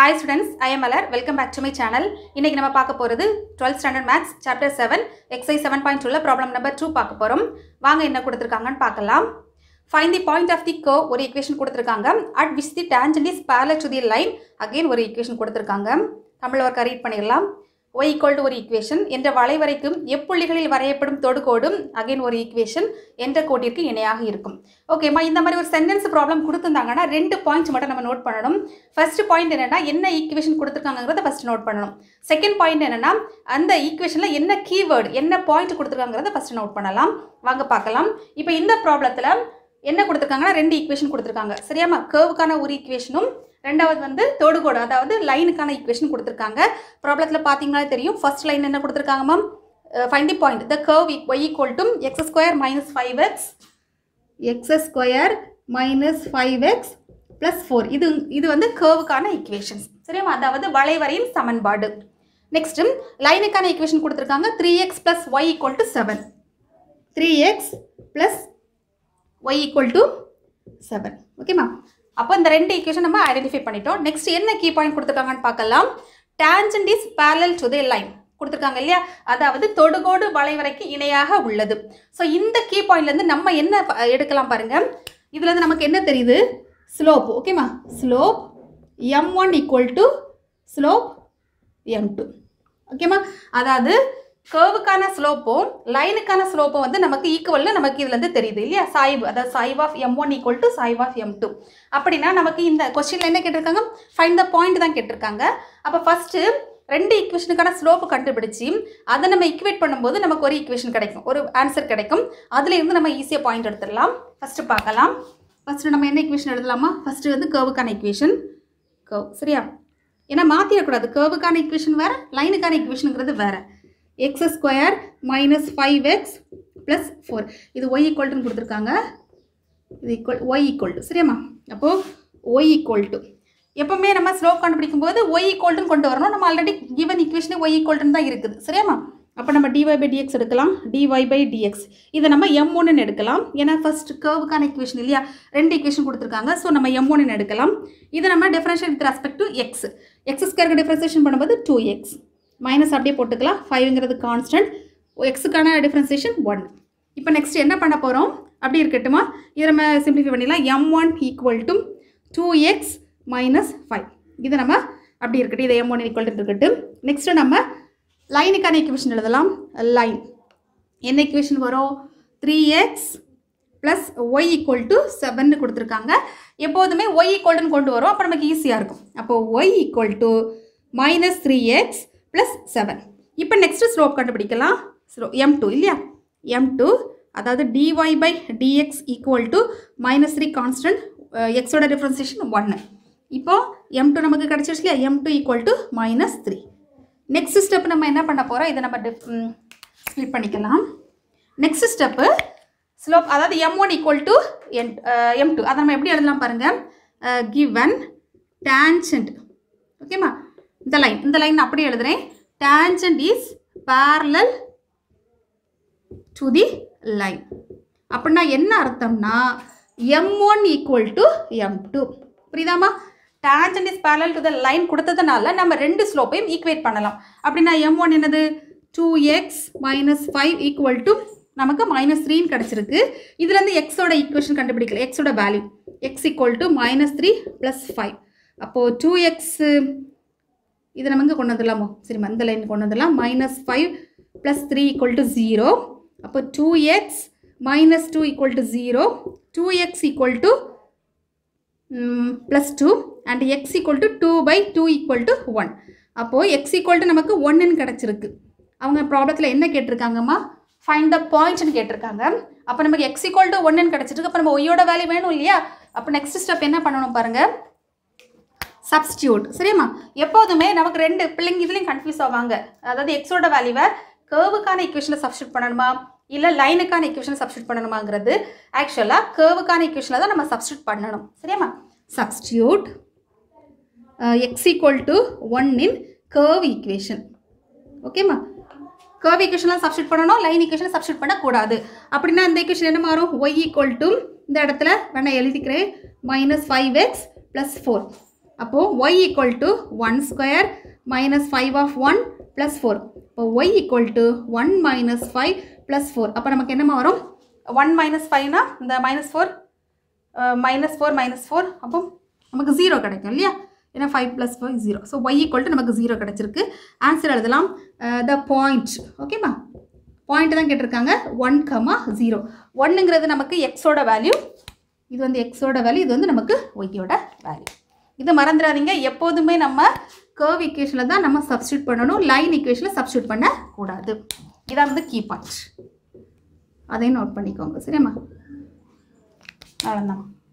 hi students I am Malar welcome back to my channel இன்னைக்கு நம்ம பார்க்க போகிறது 12th standard maths chapter seven exercise seven point டூவில் problem number two பார்க்க போகிறோம் வாங்க என்ன கொடுத்துருக்காங்கன்னு பார்க்கலாம் find the point of the கோ ஒரு ஈக்குவேஷன் கொடுத்துருக்காங்க at which the tangent is parallel to the line again ஒரு ஈக்குவேஷன் கொடுத்துருக்காங்க தமிழ் ஒர்க்கை ரீட் பண்ணிடலாம் y ஈக்குவல் டு ஒரு ஈக்குவேஷன் என்ற வளைவரைக்கும் எப்புள்ளிகளில் வரையப்படும் தொடுகோடும் அகைன் ஒரு ஈக்குவேஷன் என்ற கோட்டிற்கு இணையாக இருக்கும் ஓகேம்மா இந்த மாதிரி ஒரு சென்டென்ஸ் ப்ராப்ளம் கொடுத்துருந்தாங்கன்னா ரெண்டு பாயிண்ட்ஸ் மட்டும் நம்ம நோட் பண்ணணும் ஃபர்ஸ்ட் பாயிண்ட் என்னன்னா என்ன ஈக்குவேஷன் கொடுத்துருக்காங்கிறத ஃபர்ஸ்ட் நோட் பண்ணணும் செகண்ட் பாயிண்ட் என்னன்னா அந்த ஈக்குவேஷனில் என்ன கீவேர்டு என்ன பாயிண்ட் கொடுத்துருக்காங்கிறத ஃபர்ஸ்ட் நோட் பண்ணலாம் வாங்க பார்க்கலாம் இப்போ இந்த ப்ராப்ளத்தில் என்ன கொடுத்துருக்காங்கன்னா ரெண்டு ஈக்குவேஷன் கொடுத்துருக்காங்க சரியாம்மா கேர்வுக்கான ஒரு ஈக்குவேஷனும் ரெண்டாவது வந்து தொடுகோடு அதாவது லைனுக்கான ஈக்குவேஷன் கொடுத்துருக்காங்க ப்ராப்ளத்தில் பார்த்தீங்கன்னா தெரியும் ஃபர்ஸ்ட் லைன் என்ன கொடுத்துருக்காங்க ma'am find the point the curve y equal to x square minus five x x square minus five x plus four இது இது வந்து கேர்வுக்கான ஈக்குவேஷன்ஸ் சரியா அதாவது வளைவரையின் சமன்பாடு நெக்ஸ்ட்டு லைனுக்கான ஈக்குவேஷன் கொடுத்துருக்காங்க three x plus y equal to seven three x plus y equal to seven ஓகேம்மா அப்போ இந்த ரெண்டு ஈக்குவேஷன் நம்ம ஐடென்டிஃபை பண்ணிட்டோம் நெக்ஸ்ட் என்ன கீ பாயிண்ட் கொடுத்துருக்காங்கன்னு பார்க்கலாம் tangent is parallel to the line கொடுத்துருக்காங்க இல்லையா அதாவது தொடுகோடு வளைவரைக்கு இணையாக உள்ளது ஸோ இந்த கீ பாயிண்ட்லேருந்து நம்ம என்ன ப- எடுக்கலாம் பாருங்க இதுலேருந்து நமக்கு என்ன தெரியுது ஸ்லோப் ஓகேம்மா slope m one equal to slope m two ஓகேம்மா அதாவது கேர்வுக்கான ஸ்லோப்பும் லைனுக்கான ஸ்லோப்பும் வந்து நமக்கு ஈக்குவல்னு நமக்கு இதுலேருந்து தெரியுது இல்லையா சாய்வு அதாவது சாய்வ் of m one equal to சாய்வ் ஆஃப் எம் டூ அப்படின்னா நமக்கு இந்த கொஸ்டினில் என்ன கேட்டிருக்காங்க ஃபைன் த பாயிண்ட் தான் கேட்டிருக்காங்க அப்போ ஃபஸ்ட்டு ரெண்டு ஈக்குவேஷனுக்கான ஸ்லோப்பு கண்டுபிடிச்சி அதை நம்ம ஈக்குவேட் பண்ணும்போது நமக்கு ஒரு ஈக்குவேஷன் கிடைக்கும் ஒரு ஆன்சர் கிடைக்கும் அதுல இருந்து நம்ம ஈஸியாக பாயிண்ட் எடுத்துடலாம் ஃபஸ்ட்டு பார்க்கலாம் ஃபஸ்ட்டு நம்ம என்ன ஈக்குவேஷன் எழுதலாமா ஃபஸ்ட்டு வந்து கேர்வுக்கான ஈக்குவேஷன் கர்வ் சரியா ஏன்னா மாற்றிடக்கூடாது கேர்வுக்கான ஈக்குவேஷன் வேறு லைனுக்கான ஈக்குவேஷனுங்கிறது வேறு x square minus five x plus four இது ஒய் ஈக்குவல்ட்டுன்னு கொடுத்துருக்காங்க இது ஈக்குவல் ஒய் ஈக்குவல் டு சரியாம்மா அப்போது ஒய் ஈக்குவல் டு எப்பவுமே நம்ம ஸ்லோப் கண்டுபிடிக்கும் போது ஒய் ஈக்குவல்ட்டுன்னு கொண்டு வரணும் நம்ம ஆல்ரெடி கிவன் ஈக்குவேஷனே ஒய் ஈக்குவல்ட்டுன்னு தான் இருக்குது சரியாம்மா அப்போ நம்ம டிஒய் பை டிஎக்ஸ் எடுக்கலாம் டிஒய் பை டிஎக்ஸ் இதை நம்ம எம் ஒன்னு எடுக்கலாம் ஏன்னா ஃபர்ஸ்ட் கேர்வுக்கான ஈக்குவேஷன் இல்லையா ரெண்டு ஈக்குவேஷன் கொடுத்துருக்காங்க ஸோ நம்ம எம் ஒன்னு எடுக்கலாம் இதை நம்ம differential with respect to x x ஸ்கொயருக்கு டிஃபரன்சியேஷன் பண்ணும்போது டூ எக்ஸ் மைனஸ் அப்படியே போட்டுக்கலாம் ஃபைவ்ங்கிறது கான்ஸ்டன்ட் எக்ஸுக்கான டிஃபரன்சியேஷன் ஒன் இப்போ நெக்ஸ்ட் என்ன பண்ண போகிறோம் அப்படி இருக்கட்டுமா இதை நம்ம சிம்பிளிஃபை பண்ணிடலாம் m one equal to two x minus five இது நம்ம அப்படி இருக்கட்டும் இதை எம் ஒன் ஈக்குவல் இருக்கட்டும் நெக்ஸ்ட்டு நம்ம லைனுக்கான ஈக்குவேஷன் எழுதலாம் லைன் என்ன ஈக்குவேஷன் வரும் three x plus y equal to செவன்னு கொடுத்துருக்காங்க எப்போதுமே ஒய் ஈக்குவல்டுன்னு கொண்டு வரும் அப்போ நமக்கு ஈஸியாக இருக்கும் அப்போ y equal to minus three x plus seven இப்போ நெக்ஸ்ட்டு ஸ்லோப் கண்டுபிடிக்கலாம் ஸ்லோ எம் டூ இல்லையா எம் டூ அதாவது d y by d x equal to minus three constant எக்ஸோட டிஃப்ரென்சியேஷன் ஒன்று இப்போ எம் டூ நமக்கு கிடச்சிருச்சு இல்லையா m two equal to minus three next step நம்ம என்ன பண்ண போகிறோம் இதை நம்ம டிஃப் ஸ்ப்ளிட் பண்ணிக்கலாம் நெக்ஸ்ட் ஸ்டெப்பு ஸ்லோப் அதாவது எம் ஒன் ஈக்குவல் டு என் எம் டூ அதை நம்ம எப்படி எழுதலாம் பாருங்கள் கிவன் டேன்ஜென்ட் ஓகேம்மா இந்த லைன் இந்த லைன் நான் அப்படியே எழுதுறேன் tangent is parallel to the line அப்படின்னா என்ன அர்த்தம்னா m one equal to m two புரியுதாம்மா tangent is parallel to the line கொடுத்ததுனால நம்ம ரெண்டு ஸ்லோப்பையும் ஈக்குவேட் பண்ணலாம் அப்படின்னா எம் ஒன் என்னது two x minus five equal to நமக்கு மைனஸ் த்ரீன்னு கிடச்சிருக்கு இதுலேருந்து எக்ஸோட ஈக்குவேஷன் கண்டுபிடிக்கல எக்ஸோட value x equal to minus three plus five அப்போது டூ எக்ஸு இதை நம்ம இங்கே கொண்டு வந்துடலாமோ சரிம்மா இந்த லைன் கொண்டு வந்துடலாம் minus five plus three equal to zero அப்போ two x minus two equal to zero two x equal to plus two and x equal to two by two equal to one அப்போது x equal to நமக்கு ஒன்றுன்னு கிடச்சிருக்கு அவங்க ப்ராப்ளத்தில் என்ன கேட்டிருக்காங்கம்மா find the பாயிண்ட்ஸ்னு கேட்டிருக்காங்க அப்போ நமக்கு எக்ஸ் ஈக்குவல் டு ஒன்றுன்னு கிடச்சிருக்கு அப்போ நம்ம ஒய்யோட வேல்யூ வேணும் இல்லையா அப்போ நெக்ஸ்ட் ஸ்டெப் என்ன பண்ணணும் பாருங்கள் சப்ஸ்டியூட் சரியாம்மா எப்போதுமே நமக்கு ரெண்டு பிள்ளைங்க இதுலேயும் கன்ஃபியூஸ் ஆவாங்க அதாவது எக்ஸோட வேல்யூவை கேர்வுக்கான ஈக்குவேஷனில் சப்ஸ்டியூட் பண்ணணுமா இல்லை லைனுக்கான ஈக்குவேஷனை சப்ஸ்டியூட் பண்ணணுமாங்கிறது ஆக்சுவலாக கேர்வுக்கான ஈக்குவேஷனில் தான் நம்ம சப்ஸ்டியூட் பண்ணணும் சரியாம்மா substitute x equal to one in curve equation ஓகேம்மா கேர்வ் ஈக்குவேஷன்லாம் சப்ஸ்டியூட் பண்ணணும் லைன் ஈக்குவேஷனை சப்ஸ்டியூட் பண்ணக்கூடாது அப்படின்னா இந்த ஈக்குவேஷன் என்ன மாறும் ஒய் ஈக்குவல் டு இந்த இடத்துல வேணா எழுதிக்கிறேன் minus five x plus four அப்போது y equal to one square minus five of one plus four இப்போ y equal to one minus five plus four அப்போ நமக்கு என்னமா வரும் ஒன் மைனஸ் ஃபைவ்னா இந்த minus four minus four minus four அப்போ நமக்கு ஜீரோ கிடைக்கும் இல்லையா ஏன்னா five plus five zero so y equal to நமக்கு ஜீரோ கிடச்சிருக்கு ஆன்சர் எழுதலாம் த பாயிண்ட் ஓகேம்மா பாயிண்ட் தான் கேட்டிருக்காங்க ஒன் கமா ஜீரோ ஒன்றுங்கிறது நமக்கு எக்ஸோட வேல்யூ இது வந்து எக்ஸோட வேல்யூ இது வந்து நமக்கு ஒய்யோட வேல்யூ இது மறந்துடாதீங்க எப்போதுமே நம்ம கர்வ் ஈக்குவேஷனில் தான் நம்ம சப்ஸ்டியூட் பண்ணணும் லைன் ஈக்குவேஷனில் சப்ஸ்டியூட் பண்ணக்கூடாது இதான் வந்து கீ பாயிண்ட் அதையும் நோட் பண்ணிக்கோங்க சரியாம்மா அவ்வளோதான்